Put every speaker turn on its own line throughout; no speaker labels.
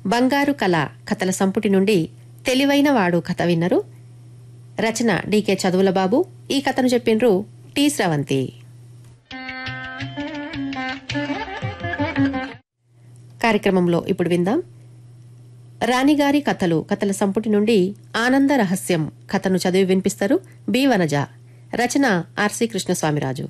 బంగారు కళ కథల సంపుటి నుండి తెలివైన వాడు కథ విన్నరు రచన డీకే చదువుల బాబు ఈ కథను చెప్పిండ్రు టి స్రవంతి కార్యక్రమంలో ఇప్పుడు విందాం రాణిగారి కథలు కథల సంపుటి నుండి ఆనంద రహస్యం కథను చదివి వినిపిస్తారు బి వనజ రచన ఆర్సి కృష్ణస్వామిరాజు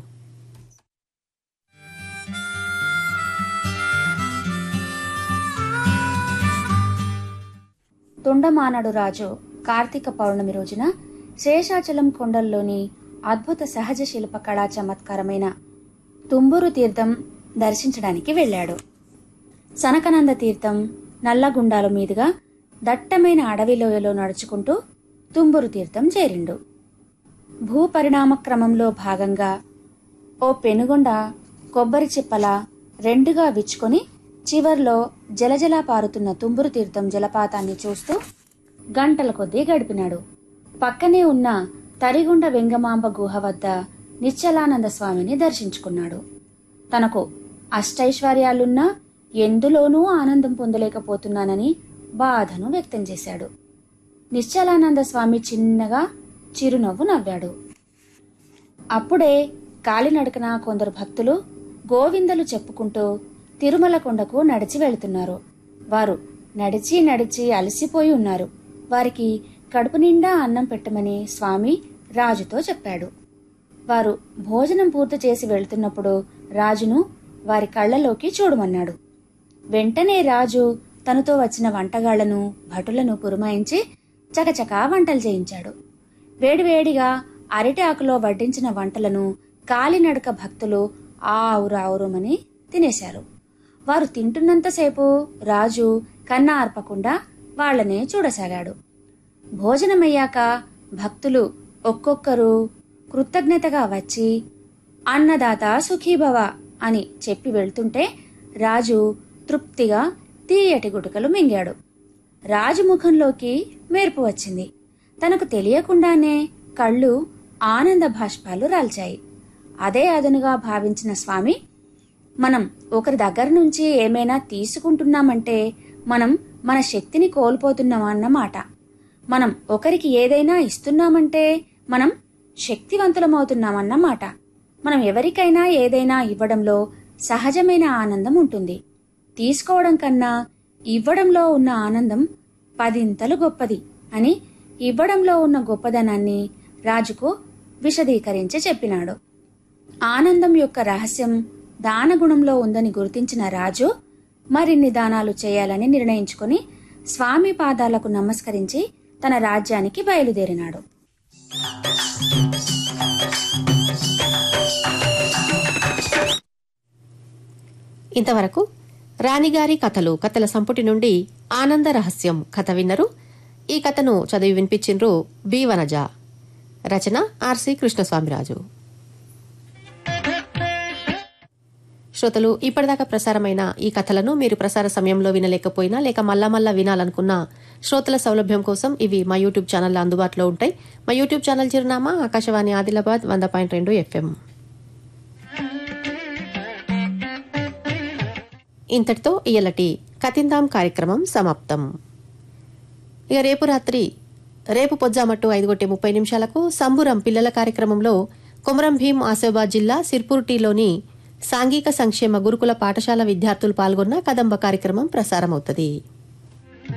తొండమానడు రాజు కార్తీక పౌర్ణమి రోజున శేషాచలం కొండల్లోని అద్భుత సహజ శిల్ప కళా చమత్కారమైన తుంబురు తీర్థం దర్శించడానికి వెళ్ళాడు సనకనంద తీర్థం నల్లగుండాల మీదుగా దట్టమైన అడవిలోయలో నడుచుకుంటూ తుంబురు తీర్థం చేరిండు భూపరిణామ క్రమంలో భాగంగా ఓ పెనుగొండ కొబ్బరి చిప్పల రెండుగా విచ్చుకొని చివర్లో జలజలా పారుతున్న తుంబురు తీర్థం జలపాతాన్ని చూస్తూ గంటల కొద్దీ గడిపినాడు పక్కనే ఉన్న తరిగుండ వెంగమాంబ గుహ వద్ద నిశ్చలానంద స్వామిని దర్శించుకున్నాడు తనకు అష్టైశ్వర్యాలున్నా ఎందులోనూ ఆనందం పొందలేకపోతున్నానని బాధను వ్యక్తం చేశాడు నిశ్చలానంద స్వామి చిన్నగా చిరునవ్వు నవ్వాడు అప్పుడే కాలినడకన కొందరు భక్తులు గోవిందలు చెప్పుకుంటూ తిరుమల కొండకు నడిచి వెళుతున్నారు వారు నడిచి నడిచి అలసిపోయి ఉన్నారు వారికి కడుపు నిండా అన్నం పెట్టమని స్వామి రాజుతో చెప్పాడు వారు భోజనం పూర్తి చేసి వెళ్తున్నప్పుడు రాజును వారి కళ్ళలోకి చూడమన్నాడు వెంటనే రాజు తనతో వచ్చిన వంటగాళ్లను భటులను పురమాయించి చకచకా వంటలు చేయించాడు వేడివేడిగా అరటి ఆకులో వడ్డించిన వంటలను కాలినడక భక్తులు ఆవురావురమని తినేశారు వారు తింటున్నంతసేపు రాజు కన్నా ఆర్పకుండా వాళ్లనే చూడసాగాడు భోజనమయ్యాక భక్తులు ఒక్కొక్కరు కృతజ్ఞతగా వచ్చి అన్నదాత సుఖీభవ అని చెప్పి వెళ్తుంటే రాజు తృప్తిగా తీయటి గుటకలు మింగాడు రాజు ముఖంలోకి మెరుపు వచ్చింది తనకు తెలియకుండానే కళ్ళు ఆనంద భాష్పాలు రాల్చాయి అదే అదనుగా భావించిన స్వామి మనం ఒకరి దగ్గర నుంచి ఏమైనా తీసుకుంటున్నామంటే మనం మన శక్తిని కోల్పోతున్నామన్నమాట మనం ఒకరికి ఏదైనా ఇస్తున్నామంటే మనం శక్తివంతులమవుతున్నామన్నమాట మనం ఎవరికైనా ఏదైనా ఇవ్వడంలో సహజమైన ఆనందం ఉంటుంది తీసుకోవడం కన్నా ఇవ్వడంలో ఉన్న ఆనందం పదింతలు గొప్పది అని ఇవ్వడంలో ఉన్న గొప్పదనాన్ని రాజుకు విశదీకరించి చెప్పినాడు ఆనందం యొక్క రహస్యం దానగుణంలో ఉందని గుర్తించిన రాజు మరిన్ని దానాలు చేయాలని నిర్ణయించుకుని స్వామి పాదాలకు నమస్కరించి తన రాజ్యానికి బయలుదేరినాడు
ఇంతవరకు రాణిగారి కథలు కథల సంపుటి నుండి ఆనంద రహస్యం కథ విన్నరు ఈ కథను చదివి వినిపించిండ్రు బి వనజ రచన ఆర్సి కృష్ణస్వామిరాజు శ్రోతలు ఇప్పటిదాకా ప్రసారమైన ఈ కథలను మీరు ప్రసార సమయంలో వినలేకపోయినా లేక మళ్ళా మళ్ళా వినాలనుకున్న శ్రోతల సౌలభ్యం కోసం ఇవి మా యూట్యూబ్ ఛానల్లో అందుబాటులో ఉంటాయి మా యూట్యూబ్ ఛానల్ చిరునామా ఆకాశవాణి ఆదిలాబాద్ వంద పాయింట్ రెండు ఎఫ్ఎం ఇంతటితో ఇయలటి కతిందాం కార్యక్రమం సమాప్తం ఇక రేపు రాత్రి రేపు పొజ్జామట్టు ఐదు గొట్టి ముప్పై నిమిషాలకు సంబురం పిల్లల కార్యక్రమంలో కొమరం భీం ఆసిఫాబాద్ జిల్లా సిర్పూర్ టీలోని సాంఘిక సంక్షేమ గురుకుల పాఠశాల విద్యార్థులు పాల్గొన్న కదంబ కార్యక్రమం ప్రసారమవుతుంది